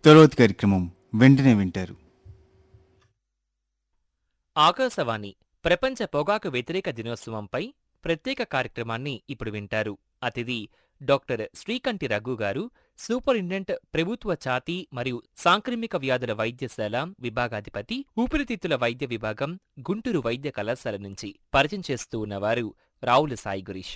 తరువాతి కార్యక్రమం వెంటనే వింటారు ఆకాశవాణి ప్రపంచ పొగాకు వ్యతిరేక దినోత్సవంపై ప్రత్యేక కార్యక్రమాన్ని ఇప్పుడు వింటారు అతిథి డాక్టర్ శ్రీకంఠి రఘు గారు సూపరింటెండెంట్ ప్రభుత్వ ఛాతీ మరియు సాంక్రమిక వ్యాధుల వైద్యశాల విభాగాధిపతి ఊపిరితిత్తుల వైద్య విభాగం గుంటూరు వైద్య కళాశాల నుంచి పరిచయం చేస్తూ ఉన్నవారు రావుల సాయి గురీష్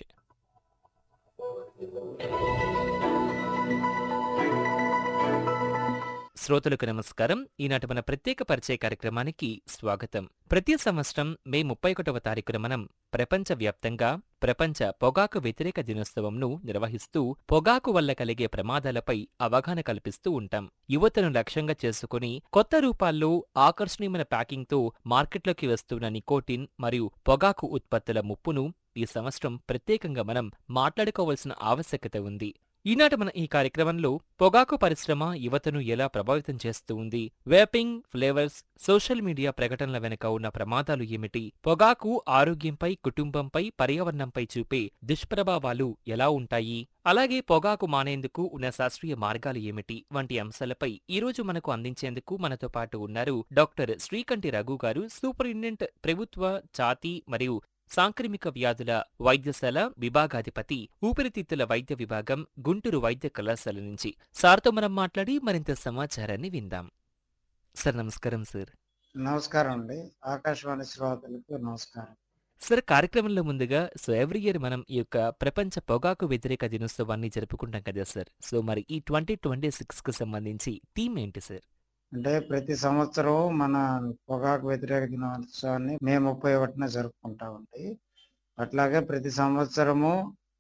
శ్రోతలకు నమస్కారం ఈనాటి మన ప్రత్యేక పరిచయ కార్యక్రమానికి స్వాగతం ప్రతి సంవత్సరం మే ముప్పై ఒకటవ తారీఖున మనం ప్రపంచవ్యాప్తంగా ప్రపంచ పొగాకు వ్యతిరేక దినోత్సవంను నిర్వహిస్తూ పొగాకు వల్ల కలిగే ప్రమాదాలపై అవగాహన కల్పిస్తూ ఉంటాం యువతను లక్ష్యంగా చేసుకుని కొత్త రూపాల్లో ఆకర్షణీయమైన ప్యాకింగ్తో మార్కెట్లోకి వస్తున్న నికోటిన్ మరియు పొగాకు ఉత్పత్తుల ముప్పును ఈ సంవత్సరం ప్రత్యేకంగా మనం మాట్లాడుకోవాల్సిన ఆవశ్యకత ఉంది ఈనాటి మన ఈ కార్యక్రమంలో పొగాకు పరిశ్రమ యువతను ఎలా ప్రభావితం చేస్తూ ఉంది వేపింగ్ ఫ్లేవర్స్ సోషల్ మీడియా ప్రకటనల వెనుక ఉన్న ప్రమాదాలు ఏమిటి పొగాకు ఆరోగ్యంపై కుటుంబంపై పర్యావరణంపై చూపే దుష్ప్రభావాలు ఎలా ఉంటాయి అలాగే పొగాకు మానేందుకు ఉన్న శాస్త్రీయ మార్గాలు ఏమిటి వంటి అంశాలపై ఈ రోజు మనకు అందించేందుకు మనతో పాటు ఉన్నారు డాక్టర్ శ్రీకంఠి రఘు గారు సూపరింటెండెంట్ ప్రభుత్వ ఛాతీ మరియు సాంక్రమిక వ్యాధుల వైద్యశాల విభాగాధిపతి ఊపిరితిత్తుల వైద్య విభాగం గుంటూరు వైద్య కళాశాల నుంచి సార్తో మనం మాట్లాడి మరింత సమాచారాన్ని విందాం సార్ నమస్కారం సార్ నమస్కారం అండి ఆకాశవాణి శ్రోతలకు నమస్కారం సార్ కార్యక్రమంలో ముందుగా సో ఎవ్రీ ఇయర్ మనం ఈ యొక్క ప్రపంచ పొగాకు వ్యతిరేక దినోత్సవాన్ని జరుపుకుంటాం కదా సార్ సో మరి ఈ ట్వంటీ ట్వంటీ సిక్స్ కు సంబంధించి థీమ్ ఏంటి సార్ అంటే ప్రతి సంవత్సరం మన పొగాకు వ్యతిరేక దినోత్సవాన్ని మే ముప్పై ఒకటిన జరుపుకుంటామండి అట్లాగే ప్రతి సంవత్సరము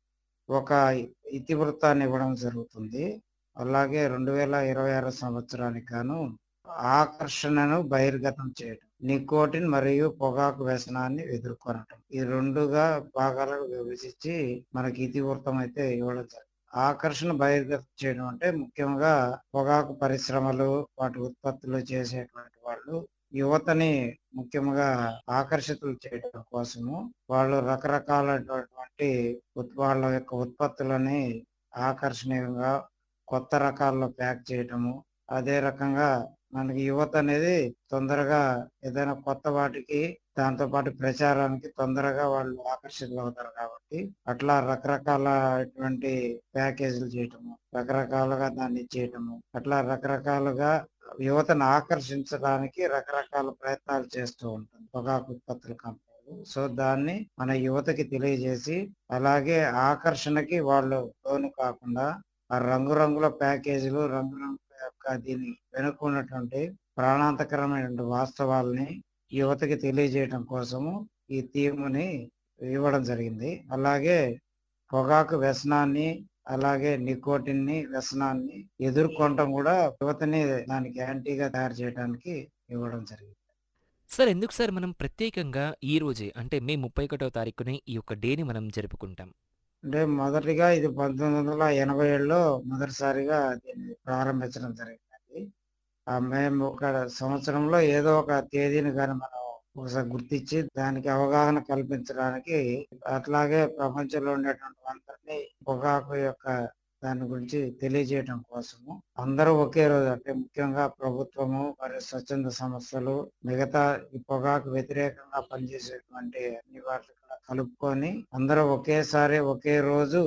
ఒక ఇతివృత్తాన్ని ఇవ్వడం జరుగుతుంది అలాగే రెండు వేల ఇరవై ఆరు సంవత్సరానికి గాను ఆకర్షణను బహిర్గతం చేయడం నికోటిన్ మరియు పొగాకు వ్యసనాన్ని ఎదుర్కొనటం ఈ రెండుగా భాగాలకు విభజించి మనకి ఇతివృత్తం అయితే ఇవ్వడం జరిగింది ఆకర్షణ బహిర్గతం చేయడం అంటే ముఖ్యంగా పొగాకు పరిశ్రమలు వాటి ఉత్పత్తులు చేసేటువంటి వాళ్ళు యువతని ముఖ్యంగా ఆకర్షితులు చేయడం కోసము వాళ్ళు రకరకాలైనటువంటి ఉత్- వాళ్ళ యొక్క ఉత్పత్తులని ఆకర్షణీయంగా కొత్త రకాల్లో ప్యాక్ చేయటము అదే రకంగా మనకి యువత అనేది తొందరగా ఏదైనా కొత్త వాటికి దాంతో పాటు ప్రచారానికి తొందరగా వాళ్ళు ఆకర్షితులు అవుతారు కాబట్టి అట్లా రకరకాలటువంటి ప్యాకేజీలు చేయటము రకరకాలుగా దాన్ని చేయటము అట్లా రకరకాలుగా యువతను ఆకర్షించడానికి రకరకాల ప్రయత్నాలు చేస్తూ ఉంటుంది పొగాకు ఉత్పత్తుల కంపెనీలు సో దాన్ని మన యువతకి తెలియజేసి అలాగే ఆకర్షణకి వాళ్ళు లోను కాకుండా ఆ రంగురంగుల ప్యాకేజీలు రంగురంగుల యొక్క దీని వెనుక ఉన్నటువంటి ప్రాణాంతకరమైన వాస్తవాల్ని యువతకి తెలియజేయడం కోసము ఈ థీమ్ని ఇవ్వడం జరిగింది అలాగే పొగాకు వ్యసనాన్ని అలాగే నికోటిన్ ని వ్యసనాన్ని ఎదుర్కొనటం కూడా యువతని దానికి యాంటీగా తయారు చేయడానికి ఇవ్వడం జరిగింది సార్ ఎందుకు సార్ మనం ప్రత్యేకంగా ఈ రోజే అంటే మే ముప్పై ఒకటో తారీఖునే ఈ యొక్క డేని మనం జరుపుకుంటాం అంటే మొదటిగా ఇది పంతొమ్మిది వందల ఎనభై ఏడులో మొదటిసారిగా దీన్ని ప్రారంభించడం జరిగింది ఆ మేము ఒక సంవత్సరంలో ఏదో ఒక తేదీని కానీ మనం ఒకసారి గుర్తించి దానికి అవగాహన కల్పించడానికి అట్లాగే ప్రపంచంలో ఉండేటువంటి అందరినీ పొగాకు యొక్క దాని గురించి తెలియజేయడం కోసము అందరూ ఒకే రోజు అంటే ముఖ్యంగా ప్రభుత్వము మరియు స్వచ్ఛంద సంస్థలు మిగతా ఈ పొగాకు వ్యతిరేకంగా పనిచేసేటువంటి అన్ని వాటిని కూడా కలుపుకొని అందరూ ఒకేసారి ఒకే రోజు